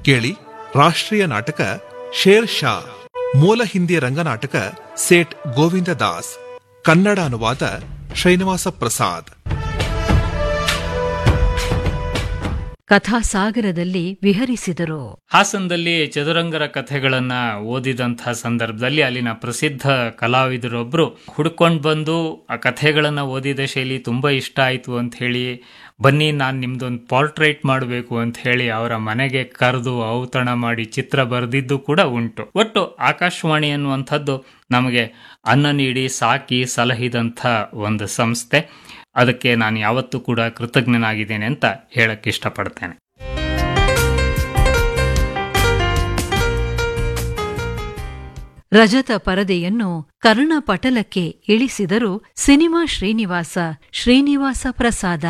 ಕೇಳಿ ರಾಷ್ಟ್ರೀಯ ನಾಟಕ ಶೇರ್ ಶಾ ಮೂಲ ಹಿಂದಿ ರಂಗನಾಟಕ ಸೇಠ್ ಗೋವಿಂದ ದಾಸ್ ಕನ್ನಡ ಅನುವಾದ ಶ್ರೀನಿವಾಸ ಪ್ರಸಾದ್ ಕಥಾಸಾಗರದಲ್ಲಿ ವಿಹರಿಸಿದರು ಹಾಸನದಲ್ಲಿ ಚದುರಂಗರ ಕಥೆಗಳನ್ನ ಓದಿದಂತಹ ಸಂದರ್ಭದಲ್ಲಿ ಅಲ್ಲಿನ ಪ್ರಸಿದ್ಧ ಕಲಾವಿದರೊಬ್ರು ಹುಡ್ಕೊಂಡು ಬಂದು ಆ ಕಥೆಗಳನ್ನ ಓದಿದ ಶೈಲಿ ತುಂಬಾ ಇಷ್ಟ ಆಯ್ತು ಅಂತ ಹೇಳಿ ಬನ್ನಿ ನಾನು ನಿಮ್ದೊಂದು ಪಾರ್ಟ್ರೇಟ್ ಮಾಡಬೇಕು ಅಂತ ಹೇಳಿ ಅವರ ಮನೆಗೆ ಕರೆದು ಔತಣ ಮಾಡಿ ಚಿತ್ರ ಬರೆದಿದ್ದು ಕೂಡ ಉಂಟು ಒಟ್ಟು ಆಕಾಶವಾಣಿ ಅನ್ನುವಂಥದ್ದು ನಮಗೆ ಅನ್ನ ನೀಡಿ ಸಾಕಿ ಸಲಹಿದಂಥ ಒಂದು ಸಂಸ್ಥೆ ಅದಕ್ಕೆ ನಾನು ಯಾವತ್ತೂ ಕೂಡ ಕೃತಜ್ಞನಾಗಿದ್ದೇನೆ ಅಂತ ಹೇಳಕ್ ಇಷ್ಟಪಡ್ತೇನೆ ರಜತ ಪರದೆಯನ್ನು ಕರ್ಣಪಟಲಕ್ಕೆ ಇಳಿಸಿದರು ಸಿನಿಮಾ ಶ್ರೀನಿವಾಸ ಶ್ರೀನಿವಾಸ ಪ್ರಸಾದ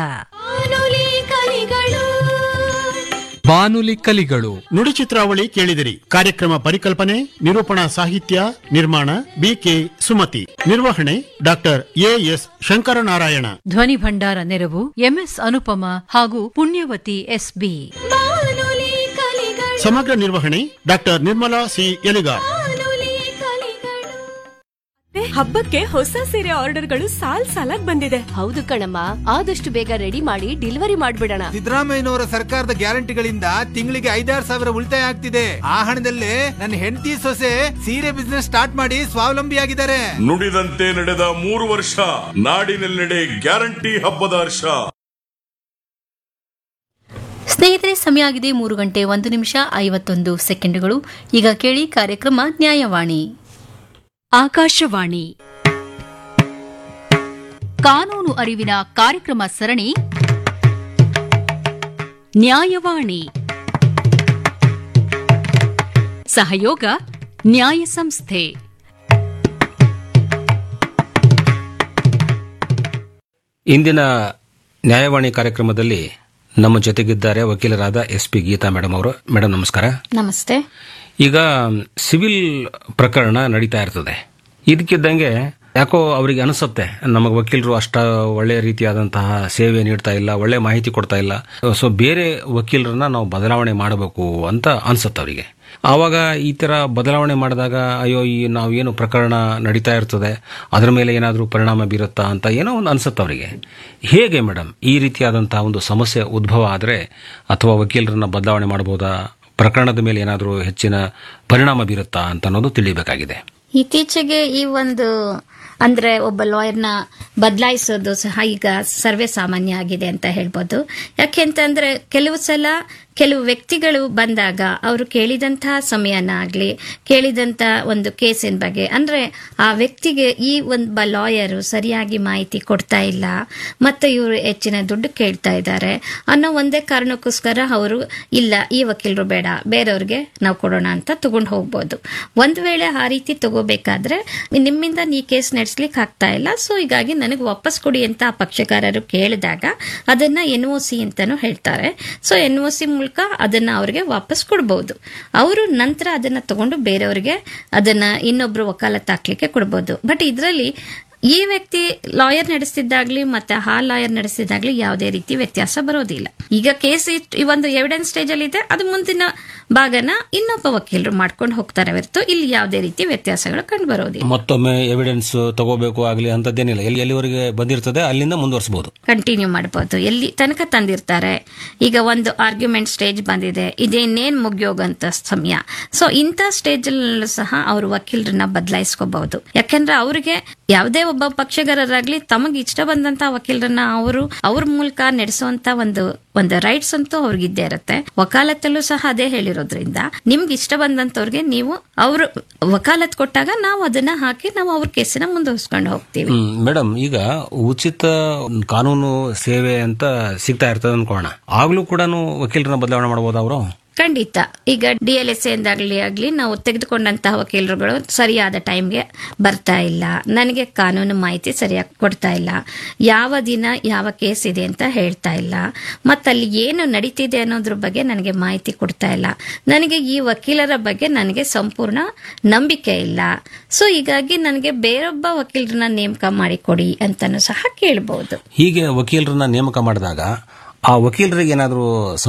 ಬಾನುಲಿ ಕಲಿಗಳು ನುಡಿ ಚಿತ್ರಾವಳಿ ಕೇಳಿದಿರಿ ಕಾರ್ಯಕ್ರಮ ಪರಿಕಲ್ಪನೆ ನಿರೂಪಣಾ ಸಾಹಿತ್ಯ ನಿರ್ಮಾಣ ಬಿಕೆ ಸುಮತಿ ನಿರ್ವಹಣೆ ಡಾಕ್ಟರ್ ಎಎಸ್ ಶಂಕರನಾರಾಯಣ ಧ್ವನಿ ಭಂಡಾರ ನೆರವು ಎಂಎಸ್ ಅನುಪಮ ಹಾಗೂ ಪುಣ್ಯವತಿ ಎಸ್ಬಿ ಸಮಗ್ರ ನಿರ್ವಹಣೆ ಡಾಕ್ಟರ್ ನಿರ್ಮಲಾ ಸಿ ಎಲಿಗಾರ್ ಹಬ್ಬಕ್ಕೆ ಹೊಸ ಸೀರೆ ಆರ್ಡರ್ಗಳು ಸಾಲ್ ಸಾಲಾಗ್ ಬಂದಿದೆ ಹೌದು ಕಣಮ್ಮ ಆದಷ್ಟು ಬೇಗ ರೆಡಿ ಮಾಡಿ ಡೆಲಿವರಿ ಮಾಡ್ಬಿಡೋಣ ಸಿದ್ದರಾಮಯ್ಯನವರ ಸರ್ಕಾರದ ಗ್ಯಾರಂಟಿಗಳಿಂದ ತಿಂಗಳಿಗೆ ಐದಾರು ಸಾವಿರ ಉಳಿತಾಯ ಆಗ್ತಿದೆ ಆ ಹಣದಲ್ಲೇ ನನ್ನ ಹೆಂಡತಿ ಸೊಸೆ ಸೀರೆ ಬಿಸ್ನೆಸ್ ಸ್ಟಾರ್ಟ್ ಮಾಡಿ ಸ್ವಾವಲಂಬಿಯಾಗಿದ್ದಾರೆ ನುಡಿದಂತೆ ನಡೆದ ಮೂರು ವರ್ಷ ನಾಡಿನೆಲ್ಲೆಡೆ ಗ್ಯಾರಂಟಿ ಹಬ್ಬದ ಹರ್ಷ ಸ್ನೇಹಿತರೆ ಸಮಯ ಆಗಿದೆ ಮೂರು ಗಂಟೆ ಒಂದು ನಿಮಿಷ ಐವತ್ತೊಂದು ಸೆಕೆಂಡುಗಳು ಈಗ ಕೇಳಿ ಕಾರ್ಯಕ್ರಮ ನ್ಯಾಯವಾಣಿ ಆಕಾಶವಾಣಿ ಕಾನೂನು ಅರಿವಿನ ಕಾರ್ಯಕ್ರಮ ಸರಣಿ ನ್ಯಾಯವಾಣಿ ಸಹಯೋಗ ನ್ಯಾಯ ಸಂಸ್ಥೆ ಇಂದಿನ ನ್ಯಾಯವಾಣಿ ಕಾರ್ಯಕ್ರಮದಲ್ಲಿ ನಮ್ಮ ಜೊತೆಗಿದ್ದಾರೆ ವಕೀಲರಾದ ಎಸ್ ಪಿ ಗೀತಾ ಮೇಡಮ್ ಅವರು ಮೇಡಮ್ ನಮಸ್ಕಾರ ನಮಸ್ತೆ ಈಗ ಸಿವಿಲ್ ಪ್ರಕರಣ ನಡೀತಾ ಇರ್ತದೆ ಇದಕ್ಕಿದ್ದಂಗೆ ಯಾಕೋ ಅವರಿಗೆ ಅನಿಸುತ್ತೆ ನಮಗೆ ವಕೀಲರು ಅಷ್ಟ ಒಳ್ಳೆ ರೀತಿಯಾದಂತಹ ಸೇವೆ ನೀಡ್ತಾ ಇಲ್ಲ ಒಳ್ಳೆ ಮಾಹಿತಿ ಕೊಡ್ತಾ ಇಲ್ಲ ಸೊ ಬೇರೆ ವಕೀಲರನ್ನ ನಾವು ಬದಲಾವಣೆ ಮಾಡಬೇಕು ಅಂತ ಅನ್ಸುತ್ತೆ ಅವರಿಗೆ ಆವಾಗ ಈ ತರ ಬದಲಾವಣೆ ಮಾಡಿದಾಗ ಅಯ್ಯೋ ಈ ನಾವು ಏನು ಪ್ರಕರಣ ನಡೀತಾ ಇರ್ತದೆ ಅದರ ಮೇಲೆ ಏನಾದರೂ ಪರಿಣಾಮ ಬೀರುತ್ತಾ ಅಂತ ಏನೋ ಒಂದು ಅನ್ಸುತ್ತೆ ಅವರಿಗೆ ಹೇಗೆ ಮೇಡಮ್ ಈ ರೀತಿಯಾದಂತಹ ಒಂದು ಸಮಸ್ಯೆ ಉದ್ಭವ ಆದರೆ ಅಥವಾ ವಕೀಲರನ್ನ ಬದಲಾವಣೆ ಮಾಡಬಹುದಾ ಪ್ರಕರಣದ ಮೇಲೆ ಏನಾದರೂ ಹೆಚ್ಚಿನ ಪರಿಣಾಮ ಬೀರುತ್ತಾ ಅಂತ ಅನ್ನೋದು ತಿಳಿಬೇಕಾಗಿದೆ ಇತ್ತೀಚೆಗೆ ಈ ಒಂದು ಅಂದ್ರೆ ಒಬ್ಬ ಲಾಯರ್ನ ಬದಲಾಯಿಸೋದು ಸಹ ಈಗ ಸರ್ವೇ ಸಾಮಾನ್ಯ ಆಗಿದೆ ಅಂತ ಹೇಳ್ಬೋದು ಯಾಕೆಂತಂದ್ರೆ ಕೆಲವು ಸಲ ಕೆಲವು ವ್ಯಕ್ತಿಗಳು ಬಂದಾಗ ಅವರು ಕೇಳಿದಂತಹ ಸಮಯನ ಆಗ್ಲಿ ಕೇಳಿದಂತ ಒಂದು ಕೇಸಿನ ಬಗ್ಗೆ ಅಂದ್ರೆ ಆ ವ್ಯಕ್ತಿಗೆ ಈ ಒಂದು ಲಾಯರು ಸರಿಯಾಗಿ ಮಾಹಿತಿ ಕೊಡ್ತಾ ಇಲ್ಲ ಮತ್ತೆ ಇವರು ಹೆಚ್ಚಿನ ದುಡ್ಡು ಕೇಳ್ತಾ ಇದ್ದಾರೆ ಅನ್ನೋ ಒಂದೇ ಕಾರಣಕ್ಕೋಸ್ಕರ ಅವರು ಇಲ್ಲ ಈ ವಕೀಲರು ಬೇಡ ಬೇರೆಯವ್ರಿಗೆ ನಾವು ಕೊಡೋಣ ಅಂತ ತಗೊಂಡು ಹೋಗ್ಬೋದು ಒಂದ್ ವೇಳೆ ಆ ರೀತಿ ತಗೋಬೇಕಾದ್ರೆ ನಿಮ್ಮಿಂದ ನೀ ಕೇಸ್ ನಡೆಸ್ಲಿಕ್ಕೆ ಆಗ್ತಾ ಇಲ್ಲ ಸೊ ಹೀಗಾಗಿ ನನಗೆ ವಾಪಸ್ ಕೊಡಿ ಅಂತ ಆ ಪಕ್ಷಕಾರರು ಕೇಳಿದಾಗ ಅದನ್ನ ಎನ್ ಒ ಸಿ ಅಂತಾನು ಹೇಳ್ತಾರೆ ಸೊ ಎನ್ ಒ ಸಿ ಮೂಲಕ ಅದನ್ನ ಅವ್ರಿಗೆ ವಾಪಸ್ ಕೊಡ್ಬೋದು ಅವರು ನಂತರ ಅದನ್ನ ತಗೊಂಡು ಬೇರೆಯವರಿಗೆ ಅದನ್ನ ಇನ್ನೊಬ್ರು ವಕಾಲತ್ ಹಾಕ್ಲಿಕ್ಕೆ ಕೊಡ್ಬೋದು ಬಟ್ ಇದರಲ್ಲಿ ಈ ವ್ಯಕ್ತಿ ಲಾಯರ್ ನಡೆಸ್ತಿದ್ದಾಗ್ಲಿ ಮತ್ತೆ ಆ ಲಾಯರ್ ನಡೆಸ್ತಿದ್ದಾಗ್ಲಿ ಯಾವುದೇ ರೀತಿ ವ್ಯತ್ಯಾಸ ಬರೋದಿಲ್ಲ ಈಗ ಕೇಸ್ ಈ ಒಂದು ಎವಿಡೆನ್ಸ್ ಸ್ಟೇಜ್ ಅಲ್ಲಿ ಇದೆ ಅದು ಮುಂದಿನ ಭಾಗನ ಇನ್ನೊಬ್ಬ ವಕೀಲರು ಮಾಡ್ಕೊಂಡು ಹೋಗ್ತಾರೆ ಹೊರತು ಇಲ್ಲಿ ಯಾವುದೇ ರೀತಿ ವ್ಯತ್ಯಾಸಗಳು ಕಂಡು ಬರೋದಿಲ್ಲ ಮತ್ತೊಮ್ಮೆ ಎವಿಡೆನ್ಸ್ ತಗೋಬೇಕು ಆಗಲಿ ಅಂತದ್ದೇನಿಲ್ಲ ಎಲ್ಲಿ ಎಲ್ಲಿವರೆಗೆ ಬಂದಿರ್ತದೆ ಅಲ್ಲಿಂದ ಮುಂದುವರಿಸಬಹುದು ಕಂಟಿನ್ಯೂ ಮಾಡಬಹುದು ಎಲ್ಲಿ ತನಕ ತಂದಿರ್ತಾರೆ ಈಗ ಒಂದು ಆರ್ಗ್ಯುಮೆಂಟ್ ಸ್ಟೇಜ್ ಬಂದಿದೆ ಇದೇನೇನ್ ಮುಗಿಯೋಗಂತ ಸಮಯ ಸೊ ಇಂಥ ಸ್ಟೇಜ್ ಅಲ್ಲೂ ಸಹ ಅವರು ವಕೀಲರನ್ನ ಬದಲಾಯಿಸ್ಕೋಬಹುದು ಯಾಕಂದ್ರೆ ಅವರಿಗೆ ಯಾವುದೇ ಒಬ್ಬ ಪಕ್ಷಗಾರರಾಗ್ಲಿ ತಮಗೆ ಇಷ್ಟ ಬಂದಂತ ವಕೀಲರನ್ನ ಅವರು ಅವ್ರ ಮೂಲಕ ನಡೆಸುವಂತ ಒಂದು ಒಂದು ರೈಟ್ಸ್ ಅಂತೂ ಅವ್ರಿಗೆ ಇದ್ದೇ ಇರುತ್ತೆ ವಕಾಲತ್ತಲ್ಲೂ ಸಹ ಅದೇ ಹೇಳಿರೋದ್ರಿಂದ ನಿಮ್ಗೆ ಇಷ್ಟ ಬಂದಂತವ್ರಿಗೆ ನೀವು ಅವರು ವಕಾಲತ್ ಕೊಟ್ಟಾಗ ನಾವು ಅದನ್ನ ಹಾಕಿ ನಾವು ಅವ್ರ ಕೇಸಿನ ಮುಂದುವರ್ಸ್ಕೊಂಡು ಹೋಗ್ತೀವಿ ಮೇಡಮ್ ಈಗ ಉಚಿತ ಕಾನೂನು ಸೇವೆ ಅಂತ ಸಿಗ್ತಾ ಇರ್ತದೆ ಅನ್ಕೋಣ ಆಗ್ಲೂ ಕೂಡ ವಕೀಲರನ್ನ ಬದಲಾವಣೆ ಮಾಡಬಹುದು ಅವರು ಖಂಡಿತ ಈಗ ಡಿ ಎಲ್ ಎಸ್ ಎಂದಾಗ್ಲಿ ಆಗ್ಲಿ ನಾವು ತೆಗೆದುಕೊಂಡಂತಹ ವಕೀಲರುಗಳು ಸರಿಯಾದ ಟೈಮ್ಗೆ ಬರ್ತಾ ಇಲ್ಲ ನನಗೆ ಕಾನೂನು ಮಾಹಿತಿ ಸರಿಯಾಗಿ ಕೊಡ್ತಾ ಇಲ್ಲ ಯಾವ ದಿನ ಯಾವ ಕೇಸ್ ಇದೆ ಅಂತ ಹೇಳ್ತಾ ಇಲ್ಲ ಮತ್ತಲ್ಲಿ ಏನು ನಡೀತಿದೆ ಅನ್ನೋದ್ರ ಬಗ್ಗೆ ನನಗೆ ಮಾಹಿತಿ ಕೊಡ್ತಾ ಇಲ್ಲ ನನಗೆ ಈ ವಕೀಲರ ಬಗ್ಗೆ ನನಗೆ ಸಂಪೂರ್ಣ ನಂಬಿಕೆ ಇಲ್ಲ ಸೊ ಹೀಗಾಗಿ ನನಗೆ ಬೇರೊಬ್ಬ ವಕೀಲರನ್ನ ನೇಮಕ ಮಾಡಿಕೊಡಿ ಅಂತಾನು ಸಹ ಕೇಳಬಹುದು ಹೀಗೆ ವಕೀಲರನ್ನ ನೇಮಕ ಮಾಡಿದಾಗ ಆ ವಕೀಲರಿಗೆ ಏನಾದರೂ